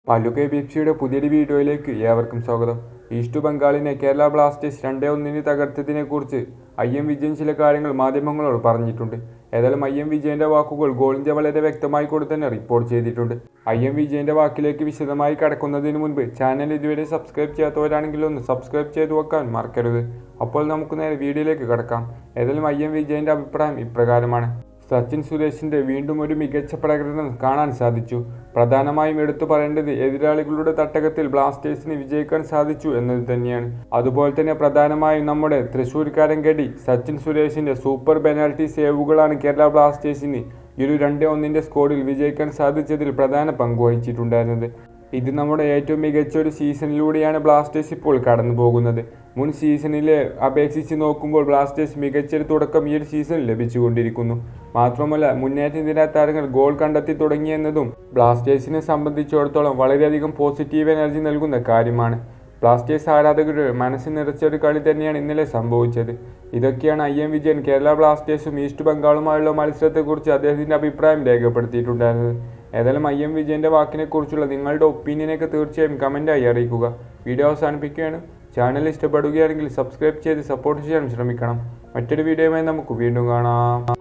പല്ലു K B F സിയുടെ പുതിയൊരു വീഡിയോയിലേക്ക് ഏവർക്കും സ്വാഗതം ഈസ്റ്റ് ബംഗാളിനെ കേരള ബ്ലാസ്റ്റേഴ്സ് രണ്ടേ ഒന്നിന് തകർത്തതിനെക്കുറിച്ച് ഐ എം വിജയൻ ചില കാര്യങ്ങൾ മാധ്യമങ്ങളോട് പറഞ്ഞിട്ടുണ്ട് ഏതായാലും ഐ എം വിജയന്റെ വാക്കുകൾ ഗോളിന്റെ വളരെ വ്യക്തമായി കൊണ്ട് തന്നെ റിപ്പോർട്ട് ചെയ്തിട്ടുണ്ട് ഐ എം വിജയന്റെ വാക്കിലേക്ക് വിശദമായി കടക്കുന്നതിന് മുൻപ് ചാനൽ ഇതുവരെ സബ്സ്ക്രൈബ് ചെയ്യാത്തവരാണെങ്കിൽ ഒന്ന് സബ്സ്ക്രൈബ് ചെയ്തു വെക്കാൻ മറക്കരുത് അപ്പോൾ നമുക്ക് നേരെ വീഡിയോയിലേക്ക് കടക്കാം ഏതായാലും ഐ എം വിജയന്റെ അഭിപ്രായം ഇപ്രകാരമാണ് സച്ചിൻ സുരേഷിന്റെ വീണ്ടും ഒരു മികച്ച പ്രകടനം കാണാൻ സാധിച്ചു പ്രധാനമായും എടുത്തു പറയേണ്ടത് എതിരാളികളുടെ തട്ടകത്തിൽ ബ്ലാസ്റ്റേഴ്സിന് വിജയിക്കാൻ സാധിച്ചു എന്നത് തന്നെയാണ് അതുപോലെ തന്നെ പ്രധാനമായും നമ്മുടെ തൃശ്ശൂർക്കാരൻ ഗഡി സച്ചിൻ സുരേഷിന്റെ സൂപ്പർ പെനാൽറ്റി സേവുകളാണ് കേരള ബ്ലാസ്റ്റേഴ്സിന് ഈ ഒരു രണ്ടേ ഒന്നിന്റെ സ്കോഡിൽ വിജയിക്കാൻ സാധിച്ചതിൽ പ്രധാന പങ്ക് വഹിച്ചിട്ടുണ്ടായിരുന്നത് ഇത് നമ്മുടെ ഏറ്റവും മികച്ച ഒരു സീസണിലൂടെയാണ് ബ്ലാസ്റ്റേഴ്സ് ഇപ്പോൾ കടന്നു പോകുന്നത് മുൻ സീസണിലെ അപേക്ഷിച്ച് നോക്കുമ്പോൾ ബ്ലാസ്റ്റേഴ്സ് മികച്ചൊരു തുടക്കം ഈ ഒരു സീസണിൽ ലഭിച്ചുകൊണ്ടിരിക്കുന്നു മാത്രമല്ല മുന്നേറ്റ നിര താരങ്ങൾ ഗോൾ കണ്ടെത്തി തുടങ്ങിയെന്നതും ബ്ലാസ്റ്റേഴ്സിനെ സംബന്ധിച്ചിടത്തോളം വളരെയധികം പോസിറ്റീവ് എനർജി നൽകുന്ന കാര്യമാണ് ബ്ലാസ്റ്റേഴ്സ് ആരാധകരുടെ മനസ്സ് നിറച്ച ഒരു കളി തന്നെയാണ് ഇന്നലെ സംഭവിച്ചത് ഇതൊക്കെയാണ് ഐ എം വിജയൻ കേരള ബ്ലാസ്റ്റേഴ്സും ഈസ്റ്റ് ബംഗാളുമായുള്ള മത്സരത്തെക്കുറിച്ച് അദ്ദേഹത്തിൻ്റെ അഭിപ്രായം രേഖപ്പെടുത്തിയിട്ടുണ്ടായിരുന്നത് ഏതായാലും ഐ എം വിജയൻ്റെ വാക്കിനെക്കുറിച്ചുള്ള നിങ്ങളുടെ ഒപ്പീനിയനൊക്കെ തീർച്ചയായും കമൻറ്റായി അറിയിക്കുക വീഡിയോ അവസാനിപ്പിക്കുകയാണ് ചാനൽ ഇഷ്ടപ്പെടുകയാണെങ്കിൽ സബ്സ്ക്രൈബ് ചെയ്ത് സപ്പോർട്ട് ചെയ്യാൻ ശ്രമിക്കണം മറ്റൊരു വീഡിയോയുമായി നമുക്ക് വീണ്ടും കാണാം